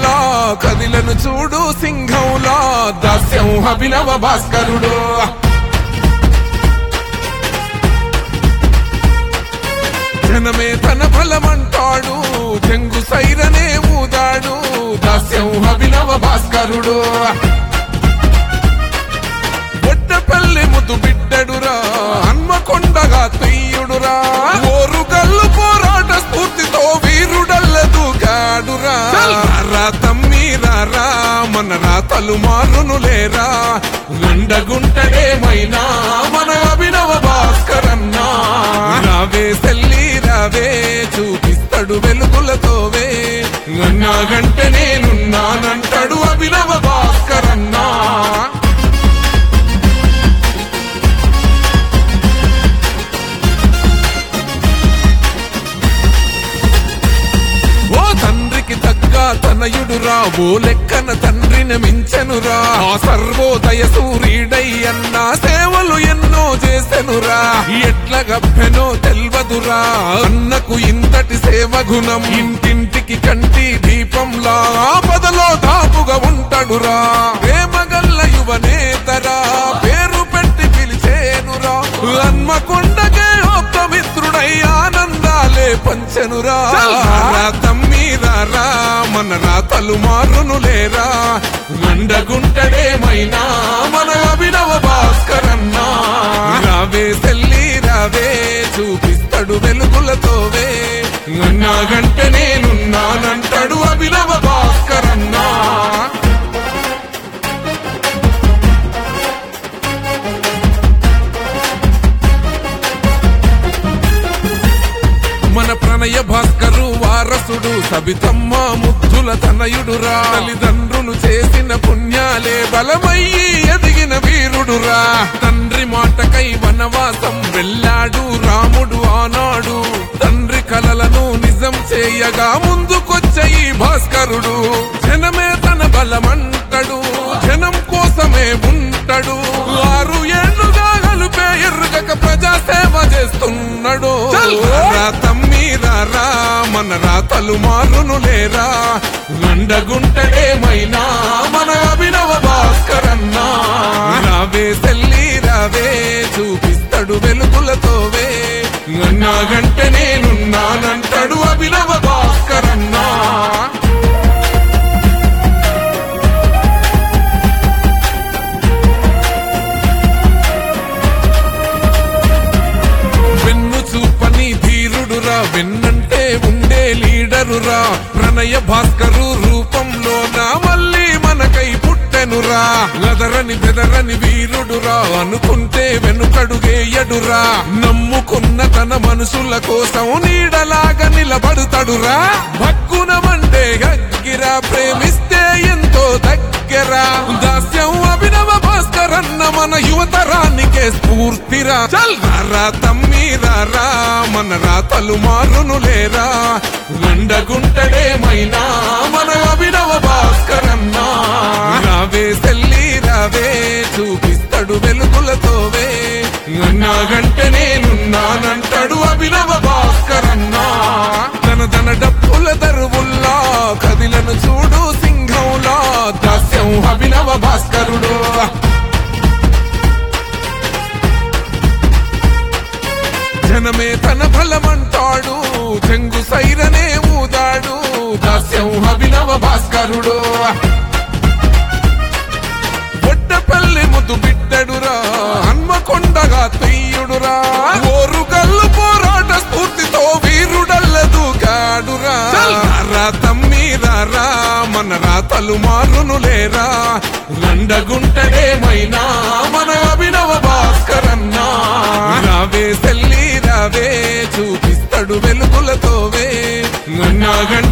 సింహంలా కదిలను చూడు సింహంలా దాస్యం అభినవ భాస్కరుడు జనమే తన బలమంటాడు చెంగు సైరనే ఊదాడు దాస్యం అభినవ భాస్కరుడు బొడ్డపల్లి ముద్దు బిడ్డడురా హన్మకొండగా తెయ్యుడురా ఓరు గల్లు పోరాట స్ఫూర్తితో వీరుడల్లదు గాడురా రా తమ్మి రారా మన రాతలు మారును లేరా గండగుంటడేమైనా మన అభినవ భాస్కరన్నా రావే సెల్లి రావే చూపిస్తాడు వెలుగులతోవే నాగంటే నేనున్నానంటాడు అభినవ భాస్కరన్నా ఓ తండ్రికి తగ్గ తనయుడురా ఓ లెక్కన తండ్రిని మించెనురా ఆ సర్వోదయ సూర్యుడై అన్న సేవలు ఎన్నో చేసెనురా ఎట్ల గప్పెనో తెల్వదురా అన్నకు ఇంతటి సేవ గుణం ఇంటింటికి కంటి దీపంలా ఆపదలో దాపుగా ఉంటాడురా ప్రేమగల్ల యువనేతరా పేరు పెట్టి పిలిచేనురా హన్మకొండకే ఆప్తమిత్రుడై ఆనందాలే పంచెనురా రా తమ్మి రారా మన రాతలు మారును లేరా మండగుంటడేమైనా మన అభినవ భాస్కరన్నా రావే సెల్లి రావే చూపిస్తాడు వెలుగులతోవే నాగంటే నేనున్నానంటాడు అభినవ భాస్కరన్నా మన ప్రణయ భాస్కరు వారసుడు సబితమ్మ ముద్దుల తనయుడురా తల్లిదండ్రులు చేసిన పుణ్యాలే బలమయ్యి ఎదిగిన వీరుడురా తండ్రి మాటకై వనవాసం వెళ్ళాడు రాముడు ఆనాడు తండ్రి కలలను నిజం చేయగా ముందుకొచ్చే ఈ భాస్కరుడు జనమే తన బలమంటడు జనం కోసమే ఉంటాడు ఆరు ఏళ్లుగా గలుపే ఎరుగక ప్రజా సేవ చేస్తున్నాడు రా తమ్మి రారా మన రాతలు మారును లేరా లండగుంటడేమైనా మన అభినవ భాస్కరన్నా రావే సెల్లి రావే చూపిస్తాడు వెలుగులతోవే నాగంటే నేనున్నానంటాడు అభినవ భాస్కరన్నా వెన్ను చూపని ధీరుడురా వెన్నంటే ఉండే లీడరురా ప్రణయ భాస్కరు రూపంలో నా మళ్ళీ మనకై పుట్టెనురా గదరని బెదరని వీరుడురా అనుకుంటే వెనుకడుగేయడురా నమ్ముకున్న తన మనుషుల కోసం నీడలాగా నిలబడుతాడురా భక్కునమంటే గగ్గిరా ప్రేమిస్తే ఎంతో దగ్గర దాస్యం అభినవ భాస్కరన్న మన యువతరానికే స్ఫూర్తిరా చల్ రా తమ్మి రారా మన రాతలు మారును లేరా గండగుంటడేమైనా మన అభినవ భాస్కరన్నా రావే సెల్లి రావే చూపిస్తాడు వెలుగులతోవే నాగంటే నేనున్నానంటాడు అభినవ భాస్కరన్నా తన తన డప్పుల దరువుల్లా కదిలను చూడు సింహంలా దాస్యం అభినవ భాస్కరుడు జనమే తన బలమంటాడు చెంగు సైరనే ఊదాడు దాస్యం అభినవ భాస్కరుడు బొడ్డపల్లి ముద్దు బిడ్డడురా హన్మకొండగా తెయ్యుడురా ఓరు గల్లు పోరాట స్ఫూర్తితో వీరుడల్లదు గాడురా రా తమ్మి రారా మన రాతలు మారును లేరా లండగుంటడేమైనా మన అభినవ భాస్కరన్నా రావే సెల్లి రావే చూపిస్తాడు వెలుగులతోవే నాగంటే